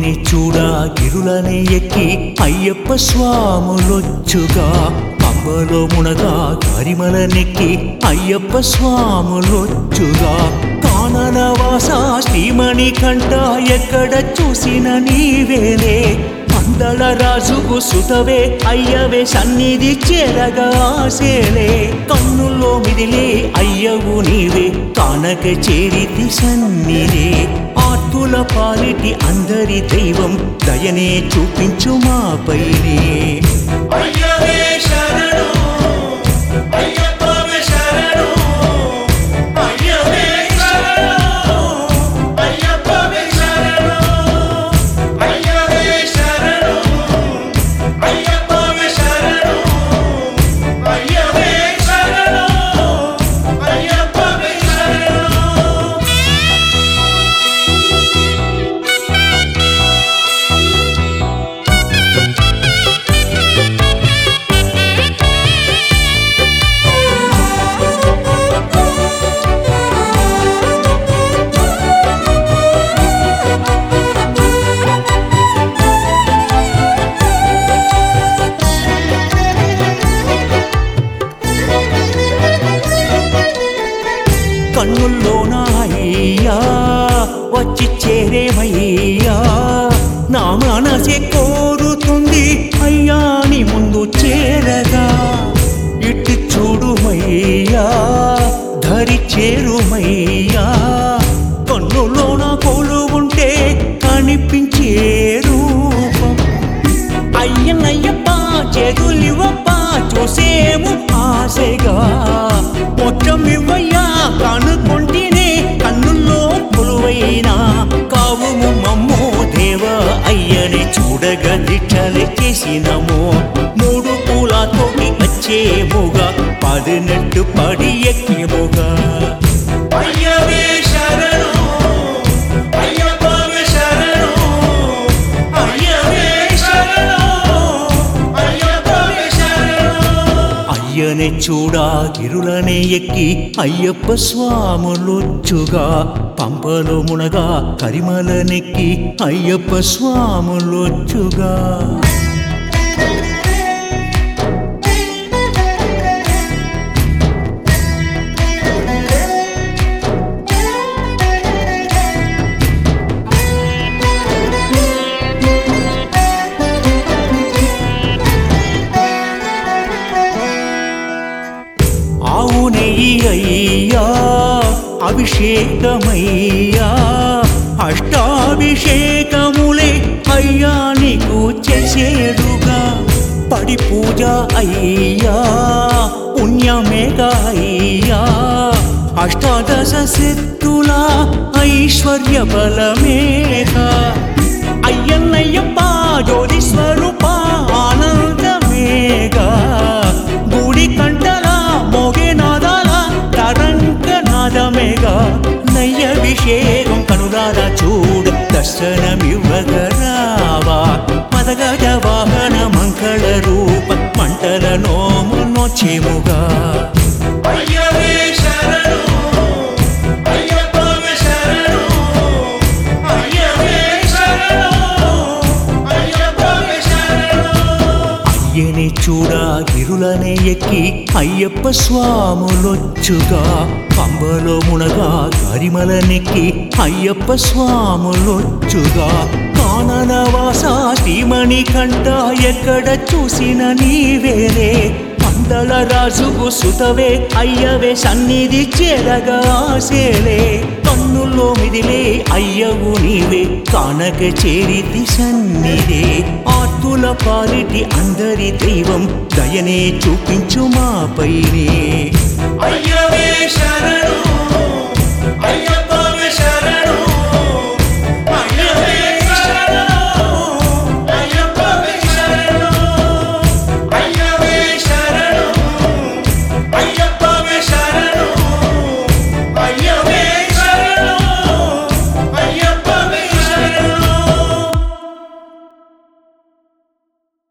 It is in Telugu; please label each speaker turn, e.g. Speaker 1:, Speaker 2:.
Speaker 1: అయ్యని చూడా గిరులనే ఎక్కి అయ్యప్ప స్వాములొచ్చుగా పంబలో మునగా కరిమల నెక్కి అయ్యప్ప స్వాములొచ్చుగా కాననవాస శ్రీమణి కంట ఎక్కడ చూసిన నీవేలే అందల రాజుకు సుతవే అయ్యవే సన్నిధి చేరగా ఆసేలే కన్నుల్లో మిదిలే అయ్యవు నీవే కానక చేరితి సన్నిధే ఆర్తుల పాలిటి అందరి దైవం దయనే చూపించు మాపైనే
Speaker 2: అయ్యవే శరణు అయ్యప్పవే శరణు అయ్యవే శరణు అయ్యప్పవే శరణు అయ్యవే శరణు అయ్యప్పవే శరణు అయ్యవే శరణు అయ్యప్పవే శరణు
Speaker 1: కన్నుల్లోన అయ్యా వచ్చి చేరేమయ్యా నా మనసే కోరుతుంది అయ్యా నీ ముందు చేరగా ఇటు చూడుమయ్యా ధరి చేరుమయ్యా కన్నుల్లోన కోలు ఉంటే కనిపించే రూపం అయ్యనయ్యప్ప చేతులివ్వప్ప చూసేము ఆశగా మొట్టమివ్వయ్యా కనుకొంటినే కన్నుల్లో కొలువైనా కావుము మమ్మో దేవ అయ్యని చూడగా దిట్టలు చేసినము మూడు పూలతోటి వచ్చేముగా పడినట్టు పడి ఎక్కేముగా
Speaker 2: అయ్యవే శరణు అయ్యప్పవే శరణు అయ్యవే శరణు అయ్యప్పవే శరణు
Speaker 1: అయ్యనే చూడా గిరులనే ఎక్కి అయ్యప్ప స్వాములొచ్చుగా పంపలో మునగా కరిమల నెక్కి అయ్యప్ప స్వాములొచ్చుగా ఆవు నెయ్యి అయ్యా అభిషేకమయ్యా అష్టాభిషేకములే అయ్యా నీకు చేసేడుగా పడి పూజ అయ్యా పుణ్యమేగా అయ్యా అష్టాదశ శక్తుల ఐశ్వర్య బలమేగా అయ్యన్నయ్యప్ప జ్యోతి స్వరూప ఆనందమేగా గుడి కంటల మోగే నాదాల తరంగ నాదమేగా నయ్యభిషేకం కనురాల చూడ దర్శనమివ్వగరావా పదగజ వాహన మంగళ రూప మంటల నోము నోచేముగా
Speaker 2: అయ్యవే శరణు అయ్యప్పవే శరణు అయ్యవే శరణు అయ్యప్పవే శరణు
Speaker 1: అయ్యని చూడా గిరులనే ఎక్కి అయ్యప్ప స్వాములొచ్చుగా పంబలో మునగా కరిమల నెక్కి అయ్యప్ప స్వాములొచ్చుగా కాననవాస శ్రీమణి కంట ఎక్కడ చూసిన నీవేలే పందల రాజుకు సుతవే అయ్యవే సన్నిధి చేరగా ఆసేలే కన్నుల్లో మిదిలే అయ్యవు నీవే కానక చేరితి సన్నిధే ఆర్తుల పాలిటి అందరి దైవం దయనే చూపించు మాపైనే
Speaker 2: అయ్య